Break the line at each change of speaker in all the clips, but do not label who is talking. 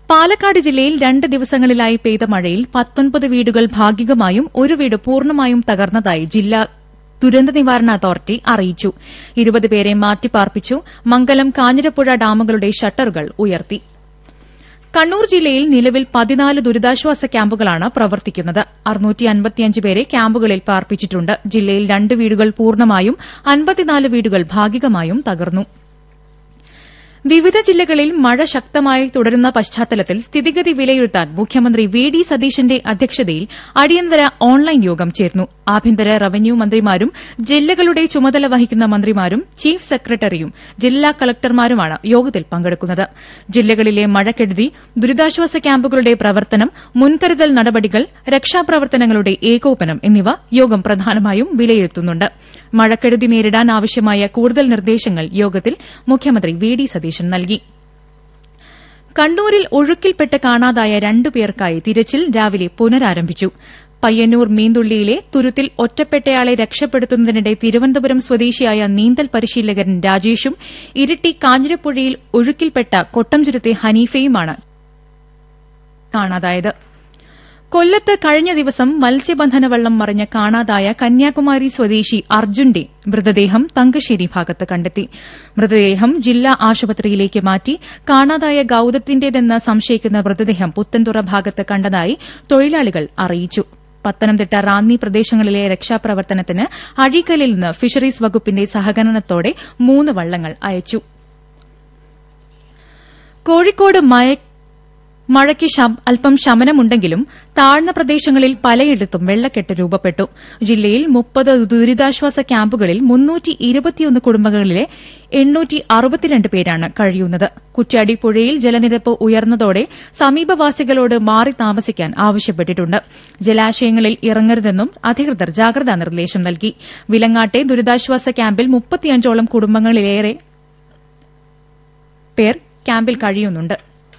പാലക്കാട് ജില്ലയിൽ രണ്ട് ദിവസങ്ങളിലായി പെയ്ത മഴയിൽ പത്തൊൻപത് വീടുകൾ ഭാഗികമായും ഒരു വീട് പൂർണ്ണമായും തകർന്നതായി ജില്ലാ ദുരന്ത നിവാരണ അതോറിറ്റി അറിയിച്ചു ഇരുപത് പേരെ മാറ്റിപ്പാർപ്പിച്ചു മംഗലം കാഞ്ഞിരപ്പുഴ ഡാമുകളുടെ ഷട്ടറുകൾ ഉയർത്തി കണ്ണൂർ ജില്ലയിൽ നിലവിൽ പതിനാല് ദുരിതാശ്വാസ ക്യാമ്പുകളാണ് പ്രവർത്തിക്കുന്നത് പേരെ ക്യാമ്പുകളിൽ പാർപ്പിച്ചിട്ടുണ്ട് ജില്ലയിൽ രണ്ട് വീടുകൾ പൂർണ്ണമായും അൻപത്തിനാല് വീടുകൾ ഭാഗികമായും തകർന്നു വിവിധ ജില്ലകളിൽ മഴ ശക്തമായി തുടരുന്ന പശ്ചാത്തലത്തിൽ സ്ഥിതിഗതി വിലയിരുത്താൻ മുഖ്യമന്ത്രി വി ഡി സതീശന്റെ അധ്യക്ഷതയിൽ അടിയന്തര ഓൺലൈൻ യോഗം ചേർന്നു ആഭ്യന്തര റവന്യൂ മന്ത്രിമാരും ജില്ലകളുടെ ചുമതല വഹിക്കുന്ന മന്ത്രിമാരും ചീഫ് സെക്രട്ടറിയും ജില്ലാ കളക്ടർമാരുമാണ് യോഗത്തിൽ പങ്കെടുക്കുന്നത് ജില്ലകളിലെ മഴക്കെടുതി ദുരിതാശ്വാസ ക്യാമ്പുകളുടെ പ്രവർത്തനം മുൻകരുതൽ നടപടികൾ രക്ഷാപ്രവർത്തനങ്ങളുടെ ഏകോപനം എന്നിവ യോഗം പ്രധാനമായും വിലയിരുത്തുന്നുണ്ട് മഴക്കെടുതി നേരിടാൻ ആവശ്യമായ കൂടുതൽ നിർദ്ദേശങ്ങൾ യോഗത്തിൽ മുഖ്യമന്ത്രി വി ഡി സതീശൻ നൽകി കണ്ണൂരിൽ ഒഴുക്കിൽപ്പെട്ട് കാണാതായ രണ്ടുപേർക്കായി തിരച്ചിൽ രാവിലെ പുനരാരംഭിച്ചു പയ്യന്നൂർ മീന്തുള്ളിയിലെ തുരുത്തിൽ ഒറ്റപ്പെട്ടയാളെ രക്ഷപ്പെടുത്തുന്നതിനിടെ തിരുവനന്തപുരം സ്വദേശിയായ നീന്തൽ പരിശീലകൻ രാജേഷും ഇരിട്ടി കാഞ്ഞിരപ്പുഴയിൽ ഒഴുക്കിൽപ്പെട്ട കൊട്ടംചുരത്തെ ഹനീഫയുമാണ് കാണാതായത് കൊല്ലത്ത് കഴിഞ്ഞ ദിവസം മത്സ്യബന്ധന വള്ളം മറിഞ്ഞ് കാണാതായ കന്യാകുമാരി സ്വദേശി അർജുന്റെ മൃതദേഹം തങ്കശ്ശേരി ഭാഗത്ത് കണ്ടെത്തി മൃതദേഹം ജില്ലാ ആശുപത്രിയിലേക്ക് മാറ്റി കാണാതായ ഗൌതത്തിന്റേതെന്ന് സംശയിക്കുന്ന മൃതദേഹം പുത്തൻതുറ ഭാഗത്ത് കണ്ടതായി തൊഴിലാളികൾ അറിയിച്ചു പത്തനംതിട്ട റാന്നി പ്രദേശങ്ങളിലെ രക്ഷാപ്രവർത്തനത്തിന് അഴീക്കലിൽ നിന്ന് ഫിഷറീസ് വകുപ്പിന്റെ സഹകരണത്തോടെ മൂന്ന് വള്ളങ്ങൾ അയച്ചു കോഴിക്കോട് മഴയ്ക്ക് അല്പം ശമനമുണ്ടെങ്കിലും താഴ്ന്ന പ്രദേശങ്ങളിൽ പലയിടത്തും വെള്ളക്കെട്ട് രൂപപ്പെട്ടു ജില്ലയിൽ മുപ്പത് ദുരിതാശ്വാസ ക്യാമ്പുകളിൽ കുടുംബങ്ങളിലെ പേരാണ് കഴിയുന്നത് കുറ്റ്യാടി പുഴയിൽ ജലനിരപ്പ് ഉയർന്നതോടെ സമീപവാസികളോട് മാറി താമസിക്കാൻ ആവശ്യപ്പെട്ടിട്ടുണ്ട് ജലാശയങ്ങളിൽ ഇറങ്ങരുതെന്നും അധികൃതർ ജാഗ്രതാ നിർദ്ദേശം നൽകി വിലങ്ങാട്ടെ ദുരിതാശ്വാസ ക്യാമ്പിൽ മുപ്പത്തിയഞ്ചോളം കുടുംബങ്ങളിലേറെ പേർ ക്യാമ്പിൽ കഴിയുന്നുണ്ട്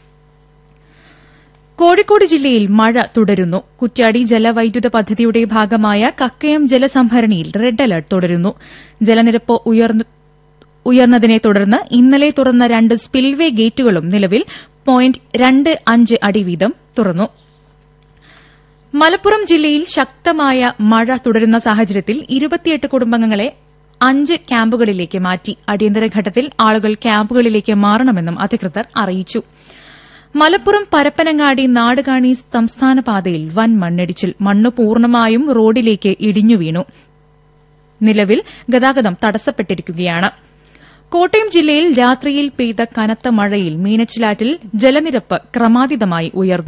കോഴിക്കോട് ജില്ലയിൽ മഴ തുടരുന്നു കുറ്റ്യാടി ജലവൈദ്യുത പദ്ധതിയുടെ ഭാഗമായ കക്കയം ജലസംഭരണിയിൽ റെഡ് അലർട്ട് തുടരുന്നു ജലനിരപ്പ് ഉയർന്നതിനെ തുടർന്ന് ഇന്നലെ തുറന്ന രണ്ട് സ്പിൽവേ ഗേറ്റുകളും നിലവിൽ പോയിന്റ് രണ്ട് അഞ്ച് അടി വീതം തുറന്നു മലപ്പുറം ജില്ലയിൽ ശക്തമായ മഴ തുടരുന്ന സാഹചര്യത്തിൽ ഇരുപത്തിയെട്ട് കുടുംബങ്ങളെ അഞ്ച് ക്യാമ്പുകളിലേക്ക് മാറ്റി അടിയന്തര ഘട്ടത്തിൽ ആളുകൾ ക്യാമ്പുകളിലേക്ക് മാറണമെന്നും അധികൃതർ അറിയിച്ചു മലപ്പുറം പരപ്പനങ്ങാടി നാടുകാണി സംസ്ഥാന പാതയിൽ വൻ മണ്ണിടിച്ചിൽ മണ്ണ് പൂർണ്ണമായും റോഡിലേക്ക് ഇടിഞ്ഞു വീണു നിലവിൽ ഗതാഗതം തടസ്സപ്പെട്ടിരിക്കുകയാണ് കോട്ടയം ജില്ലയിൽ രാത്രിയിൽ പെയ്ത കനത്ത മഴയിൽ മീനച്ചിലാറ്റിൽ ജലനിരപ്പ് ക്രമാതീതമായി ഉയർന്നു